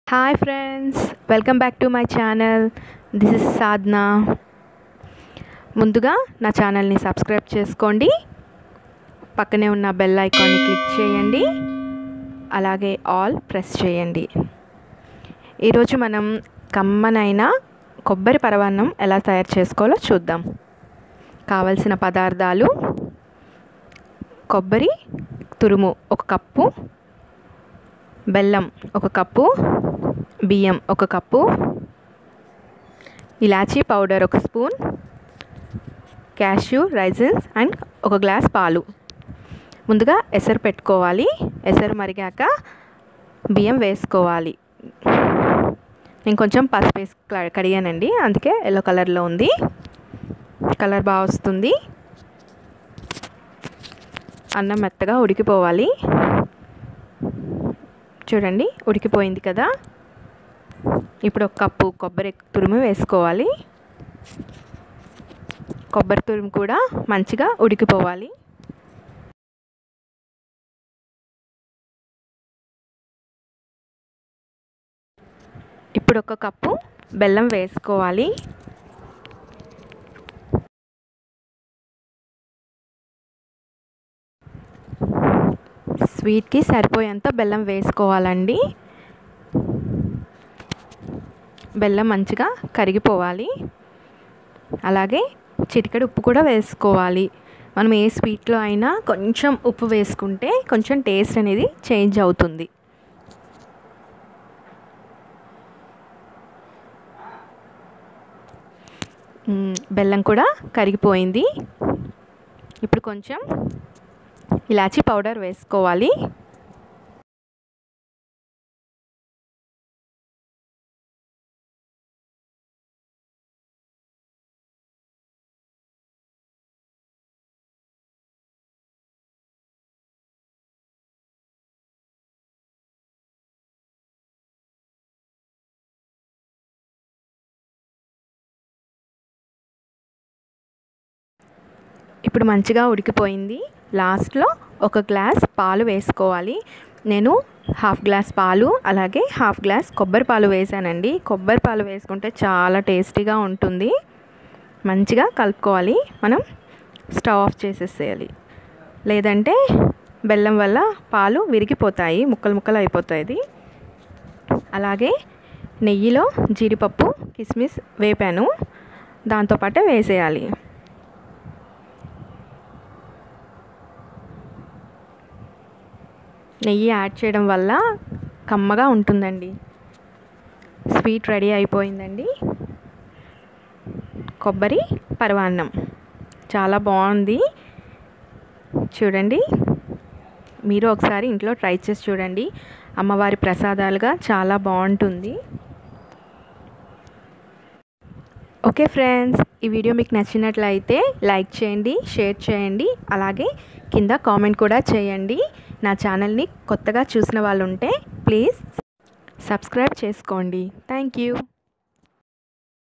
hi friends welcome back to my channel this is Sadhana ముందుగా నా ఛానల్ని సబ్స్క్రైబ్ చేసుకోండి పక్కనే ఉన్న బెల్ ఐకాన్ని క్లిక్ చేయండి అలాగే ఆల్ ప్రెస్ చేయండి ఈరోజు మనం కమ్మనైన కొబ్బరి పరవాన్నం ఎలా తయారు చేసుకోవాలో చూద్దాం కావలసిన పదార్థాలు కొబ్బరి తురుము ఒక కప్పు బెల్లం ఒక కప్పు బియ్యం ఒక కప్పు ఇలాచీ పౌడర్ ఒక స్పూన్ క్యాష్యూ రైజిన్స్ అండ్ ఒక గ్లాస్ పాలు ముందుగా ఎసరు పెట్టుకోవాలి ఎసరు మరిగాక బియ్యం వేసుకోవాలి నేను కొంచెం పసుపు వేసి కడిగానండి అందుకే ఎల్లో కలర్లో ఉంది కలర్ బాగా వస్తుంది అన్నం మెత్తగా ఉడికిపోవాలి చూడండి ఉడికిపోయింది కదా ఇప్పుడు ఒక కప్పు కొబ్బరి తురుము వేసుకోవాలి కొబ్బరి తురుము కూడా మంచిగా ఉడికిపోవాలి ఇప్పుడు ఒక కప్పు బెల్లం వేసుకోవాలి స్వీట్కి సరిపోయేంత బెల్లం వేసుకోవాలండి బెల్లం మంచిగా కరిగిపోవాలి అలాగే చిటికెడు ఉప్పు కూడా వేసుకోవాలి మనం ఏ స్వీట్లో అయినా కొంచెం ఉప్పు వేసుకుంటే కొంచెం టేస్ట్ అనేది చేంజ్ అవుతుంది బెల్లం కూడా కరిగిపోయింది ఇప్పుడు కొంచెం ఇలాచీ పౌడర్ వేసుకోవాలి ఇప్పుడు మంచిగా ఉడికిపోయింది లాస్ట్లో ఒక గ్లాస్ పాలు వేసుకోవాలి నేను హాఫ్ గ్లాస్ పాలు అలాగే హాఫ్ గ్లాస్ కొబ్బరి పాలు వేసానండి కొబ్బరి పాలు వేసుకుంటే చాలా టేస్టీగా ఉంటుంది మంచిగా కలుపుకోవాలి మనం స్టవ్ ఆఫ్ చేసేసేయాలి లేదంటే బెల్లం వల్ల పాలు విరిగిపోతాయి ముక్కలు ముక్కలు అయిపోతాయి అలాగే నెయ్యిలో జీడిపప్పు కిస్మిస్ వేపాను దాంతోపాటే వేసేయాలి నెయ్యి యాడ్ చేయడం వల్ల కమ్మగా ఉంటుందండి స్వీట్ రెడీ అయిపోయిందండి కొబ్బరి పరవాన్నం చాలా బాగుంది చూడండి మీరు ఒకసారి ఇంట్లో ట్రై చేసి చూడండి అమ్మవారి ప్రసాదాలుగా చాలా బాగుంటుంది ఓకే ఫ్రెండ్స్ ఈ వీడియో మీకు నచ్చినట్లయితే లైక్ చేయండి షేర్ చేయండి అలాగే కింద కామెంట్ కూడా చేయండి నా ఛానల్ని కొత్తగా చూసిన వాళ్ళు ఉంటే ప్లీజ్ సబ్స్క్రైబ్ చేసుకోండి థ్యాంక్ యూ